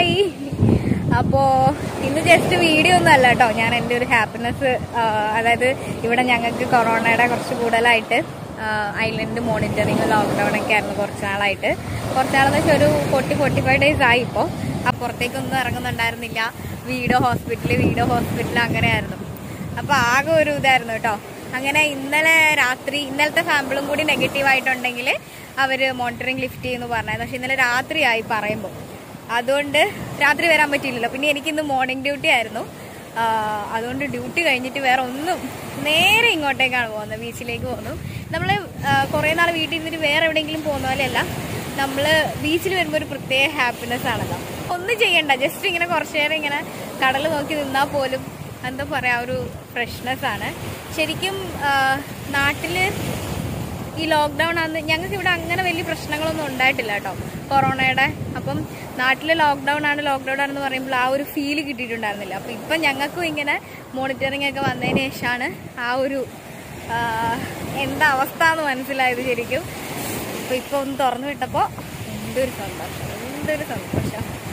hi അപ്പോൾ ഇന്ന് just video ഒന്നും അല്ല കേട്ടോ ഞാൻ എൻ്റെ ഒരു ഹാപ്പിനെസ് അതായത് ഇവിടെ ഞങ്ങൾക്ക് കൊറോണയുടെ കുറച്ച് കൂടുതലായിട്ട് ഐലൻഡ് മോണിറ്ററിങ് ലോക്ക്ഡൗൺ ഒക്കെ ആയിരുന്നു കുറച്ച് നാളായിട്ട് കുറച്ച് നാളെന്ന് വെച്ചാൽ ഒരു ഫോർട്ടി ഫോർട്ടി ഫൈവ് ഡേയ്സ് ആയി ഇപ്പോൾ ആ പുറത്തേക്കൊന്നും ഇറങ്ങുന്നുണ്ടായിരുന്നില്ല വീഡിയോ ഹോസ്പിറ്റൽ വീഡിയോ ഹോസ്പിറ്റൽ അങ്ങനെയായിരുന്നു അപ്പോൾ ആകെ ഒരു ഇതായിരുന്നു കേട്ടോ അങ്ങനെ ഇന്നലെ രാത്രി ഇന്നലത്തെ സാമ്പിളും കൂടി നെഗറ്റീവ് ആയിട്ടുണ്ടെങ്കിൽ അവർ മോണിറ്ററിങ് ലിഫ്റ്റ് ചെയ്യുന്നു പറഞ്ഞായിരുന്നു പക്ഷെ ഇന്നലെ രാത്രിയായി പറയുമ്പോൾ അതുകൊണ്ട് രാത്രി വരാൻ പറ്റിയില്ലല്ലോ പിന്നെ എനിക്കിന്ന് മോർണിംഗ് ഡ്യൂട്ടി ആയിരുന്നു ആ, അതുകൊണ്ട് ഡ്യൂട്ടി കഴിഞ്ഞിട്ട് വേറെ ഒന്നും നേരെ ഇങ്ങോട്ടേക്കാണ് പോകുന്നത് ബീച്ചിലേക്ക് പോകുന്നു നമ്മൾ കുറേ നാൾ വീട്ടിൽ നിന്നിട്ട് വേറെ എവിടെയെങ്കിലും പോകുന്ന പോലെയല്ല നമ്മൾ ബീച്ചിൽ വരുമ്പോൾ ഒരു പ്രത്യേക ഹാപ്പിനെസ് ആണല്ലോ ഒന്നും ചെയ്യണ്ട ജസ്റ്റ് ഇങ്ങനെ കുറച്ച് നേരം ഇങ്ങനെ കടൽ നോക്കി നിന്നാൽ പോലും എന്താ പറയുക ഒരു ഫ്രഷ്നെസ് ആണ് ശരിക്കും നാട്ടിൽ ഈ ലോക്ക്ഡൗൺ ആണ് ഞങ്ങൾക്ക് ഇവിടെ അങ്ങനെ വലിയ പ്രശ്നങ്ങളൊന്നും ഉണ്ടായിട്ടില്ല കേട്ടോ കൊറോണയുടെ അപ്പം നാട്ടിൽ ലോക്ക്ഡൗൺ ആണ് ലോക്ക്ഡൗൺ ആണെന്ന് പറയുമ്പോൾ ആ ഒരു ഫീല് കിട്ടിയിട്ടുണ്ടായിരുന്നില്ല അപ്പം ഇപ്പം ഞങ്ങൾക്കും ഇങ്ങനെ മോണിറ്ററിംഗ് ഒക്കെ വന്നതിന് ശേഷമാണ് ആ ഒരു ആ, എന്താ അവസ്ഥ എന്ന് മനസ്സിലായത് ശരിക്കും അപ്പോൾ ഇപ്പോൾ ഒന്ന് തുറന്നു വിട്ടപ്പോൾ എന്തൊരു സന്തോഷം എന്തൊരു സന്തോഷം